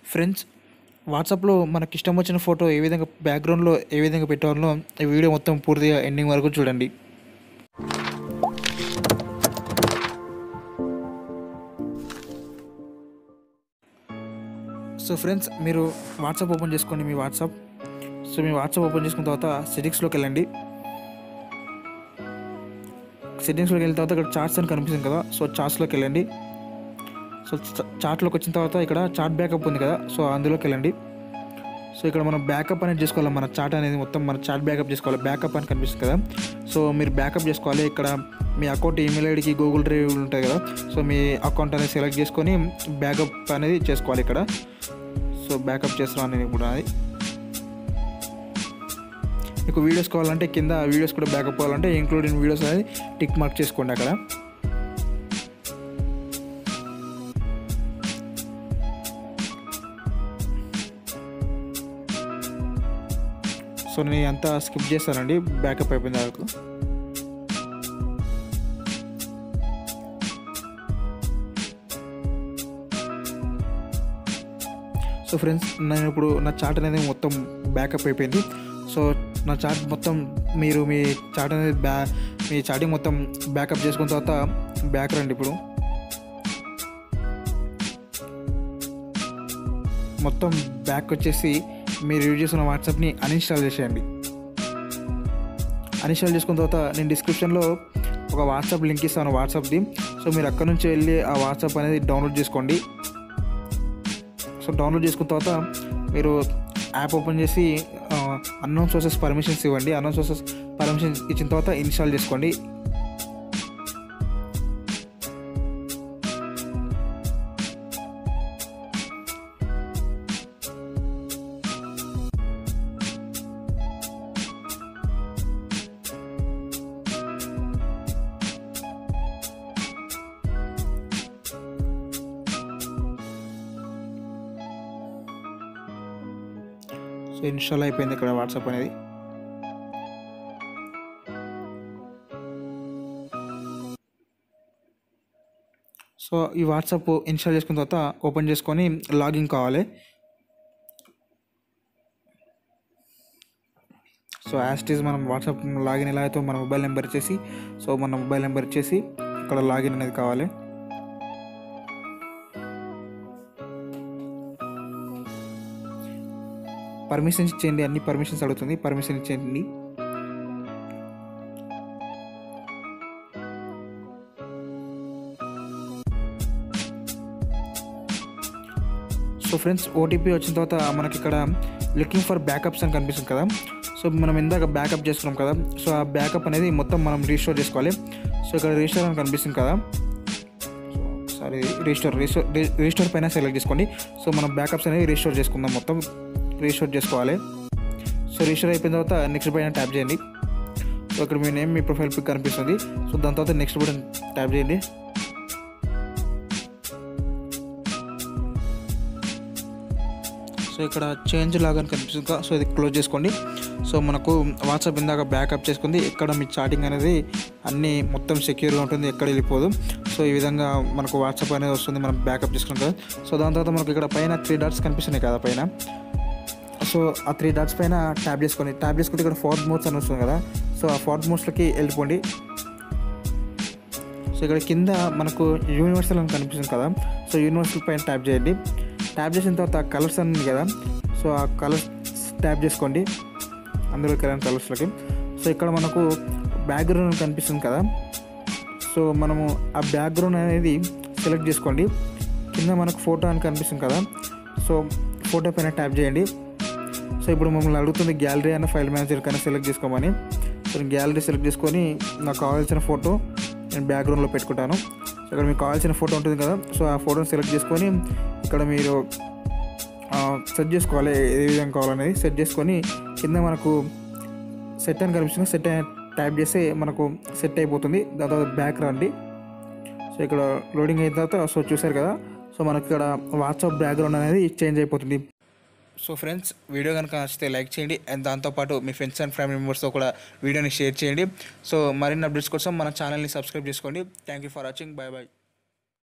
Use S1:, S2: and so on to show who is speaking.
S1: friends వాట్సాప్లో మనకి ఇష్టం వచ్చిన ఫోటో ఏ విధంగా బ్యాక్గ్రౌండ్లో ఏ విధంగా పెట్టాలో ఈ వీడియో మొత్తం పూర్తిగా ఎండింగ్ వరకు చూడండి సో ఫ్రెండ్స్ మీరు వాట్సాప్ ఓపెన్ చేసుకోండి మీ వాట్సాప్ సో మీ వాట్సాప్ ఓపెన్ చేసుకున్న తర్వాత సెట్టింగ్స్లోకి వెళ్ళండి సెట్టింగ్స్లోకి వెళ్ళిన తర్వాత ఇక్కడ చార్ట్స్ అని కనిపిస్తుంది కదా సో చార్ట్స్లోకి వెళ్ళండి సో చార్ట్లోకి వచ్చిన తర్వాత ఇక్కడ చార్ట్ బ్యాకప్ ఉంది కదా సో అందులోకి వెళ్ళండి సో ఇక్కడ మనం బ్యాకప్ అనేది చేసుకోవాలి మన చార్ట్ అనేది మొత్తం మన చార్ట్ బ్యాకప్ చేసుకోవాలి బ్యాకప్ అని కనిపిస్తుంది కదా సో మీరు బ్యాకప్ చేసుకోవాలి ఇక్కడ మీ అకౌంట్ ఈమెయిల్ ఐడికి గూగుల్ డ్రైవ్ ఉంటుంది కదా సో మీ అకౌంట్ అనేది సెలెక్ట్ చేసుకొని బ్యాకప్ అనేది చేసుకోవాలి ఇక్కడ సో బ్యాకప్ చేస్తున్నాను నేను ఇప్పుడు అది మీకు వీడియోస్ కావాలంటే కింద వీడియోస్ కూడా బ్యాకప్ కావాలంటే ఇంక్లూడింగ్ వీడియోస్ అనేది టిక్ మార్క్ చేసుకోండి అక్కడ సో నేను అంతా స్కిప్ చేస్తానండి బ్యాకప్ అయిపోయిన వరకు సో ఫ్రెండ్స్ నేను ఇప్పుడు నా చార్ట్ అనేది మొత్తం బ్యాకప్ అయిపోయింది సో నా చార్ట్ మొత్తం మీరు మీ చార్ట్ అనేది బ్యా మీ చార్టింగ్ మొత్తం బ్యాకప్ చేసుకున్న తర్వాత బ్యాక్ రండి ఇప్పుడు మొత్తం బ్యాక్ వచ్చేసి మీరు యూజ్ చేస్తున్న వాట్సాప్ని అన్ఇన్స్టాల్ చేసేయండి అన్ఇన్స్టాల్ చేసుకున్న తర్వాత నేను డిస్క్రిప్షన్లో ఒక వాట్సాప్ లింక్ ఇస్తాను వాట్సాప్ది సో మీరు అక్కడ నుంచి వెళ్ళి ఆ వాట్సాప్ అనేది డౌన్లోడ్ చేసుకోండి సో డౌన్లోడ్ చేసుకున్న తర్వాత మీరు యాప్ ఓపెన్ చేసి అన్నోన్ సోర్సెస్ పర్మిషన్స్ ఇవ్వండి అన్నోన్ సోర్సెస్ పర్మిషన్ ఇచ్చిన తర్వాత ఇన్స్టాల్ చేసుకోండి సో ఇన్స్టాల్ అయిపోయింది ఇక్కడ వాట్సాప్ అనేది సో ఈ వాట్సాప్ ఇన్స్టాల్ చేసుకున్న తర్వాత ఓపెన్ చేసుకొని లాగిన్ కావాలి సో యాస్టీస్ మనం వాట్సాప్ లాగిన్ ఎలా అయితే మన మొబైల్ నెంబర్ ఇచ్చేసి సో మన మొబైల్ నెంబర్ ఇచ్చేసి ఇక్కడ లాగిన్ అనేది కావాలి పర్మిషన్స్ ఇచ్చేయండి అన్ని పర్మిషన్స్ అడుగుతుంది పర్మిషన్ ఇచ్చేయండి సో ఫ్రెండ్స్ ఓటీపీ వచ్చిన తర్వాత మనకి ఇక్కడ లుకింగ్ ఫర్ బ్యాకప్స్ అని కనిపిస్తుంది కదా సో మనం ఇందాక బ్యాకప్ చేసుకున్నాం కదా సో ఆ బ్యాకప్ అనేది మొత్తం మనం రీస్టోర్ చేసుకోవాలి సో ఇక్కడ రీస్టోర్ అని కనిపిస్తుంది కదా సారీ రీస్టోర్ రీస్టోర్ రీస్టోర్ పైన సెలెక్ట్ చేసుకోండి సో మనం బ్యాకప్స్ అనేది రీస్టోర్ చేసుకుందాం మొత్తం రీస్టోర్ చేసుకోవాలి సో రీస్టోర్ అయిపోయిన తర్వాత నెక్స్ట్ పైన ట్యాప్ చేయండి సో ఇక్కడ మీ నేమ్ మీ ప్రొఫైల్ పిక్ కనిపిస్తుంది సో దాని తర్వాత నెక్స్ట్ బటన్ ట్యాప్ చేయండి సో ఇక్కడ చేంజ్ లాగా అని కనిపిస్తుంది కదా, సో ఇది క్లోజ్ చేసుకోండి సో మనకు వాట్సాప్ ఇందాక బ్యాకప్ చేసుకుంది ఇక్కడ మీ చాటింగ్ అనేది అన్నీ మొత్తం సెక్యూర్గా ఉంటుంది ఎక్కడ వెళ్ళిపోదు సో ఈ విధంగా మనకు వాట్సాప్ అనేది వస్తుంది మనం బ్యాకప్ చేసుకున్నాం కదా సో దాని తర్వాత మనకు ఇక్కడ పైన త్రీ డాట్స్ కనిపిస్తున్నాయి కదా పైన సో ఆ త్రీ డాట్స్ పైన ట్యాప్ చేసుకోండి ట్యాప్ చేసుకుంటే ఇక్కడ ఫోర్త్ మోడ్స్ అని వస్తుంది కదా సో ఆ ఫోర్త్ మోడ్స్లోకి వెళ్ళిపోండి సో ఇక్కడ కింద మనకు యూనివర్సల్ అని కనిపిస్తుంది కదా సో యూనివర్సల్ పైన ట్యాప్ చేయండి ట్యాప్ చేసిన తర్వాత కలర్స్ అని ఉంది కదా సో ఆ కలర్స్ ట్యాప్ చేసుకోండి అందులో కలర్ కలర్స్లోకి సో ఇక్కడ మనకు బ్యాక్గ్రౌండ్ కనిపిస్తుంది కదా సో మనము ఆ బ్యాక్గ్రౌండ్ అనేది సెలెక్ట్ చేసుకోండి కింద మనకు ఫోటో అని కనిపిస్తుంది కదా సో ఫోటో పైన ట్యాప్ చేయండి సో ఇప్పుడు మమ్మల్ని అడుగుతుంది గ్యాలరీ అన్న ఫైల్ మేనేజర్ కన్నా సెలెక్ట్ చేసుకోమని సో నేను గ్యాలరీ సెలెక్ట్ చేసుకొని నాకు కావాల్సిన ఫోటో నేను బ్యాక్గ్రౌండ్లో పెట్టుకుంటాను సో ఇక్కడ మీకు కావాల్సిన ఫోటో ఉంటుంది కదా సో ఆ ఫోటోని సెలెక్ట్ చేసుకొని ఇక్కడ మీరు సెట్ చేసుకోవాలి ఏ విధంగా కావాలనేది సెట్ చేసుకొని కింద మనకు సెట్ అని కనిపిస్తుంది సెట్ ట్యాప్ చేస్తే మనకు సెట్ అయిపోతుంది దాని తర్వాత బ్యాక్ రండి సో ఇక్కడ లోడింగ్ అయిన తర్వాత సో చూసారు కదా సో మనకి ఇక్కడ వాట్సాప్ బ్యాక్గ్రౌండ్ అనేది చేంజ్ అయిపోతుంది సో ఫ్రెండ్స్ వీడియో కనుక నచ్చితే లైక్ చేయండి అండ్ దాంతోపాటు మీ ఫ్రెండ్స్ అండ్ ఫ్యామిలీ మెంబర్స్తో కూడా వీడియోని షేర్ చేయండి సో మరిన్ని అప్డేట్స్ కోసం మన ఛానల్ని సబ్స్క్రైబ్ చేసుకోండి thank you for watching bye bye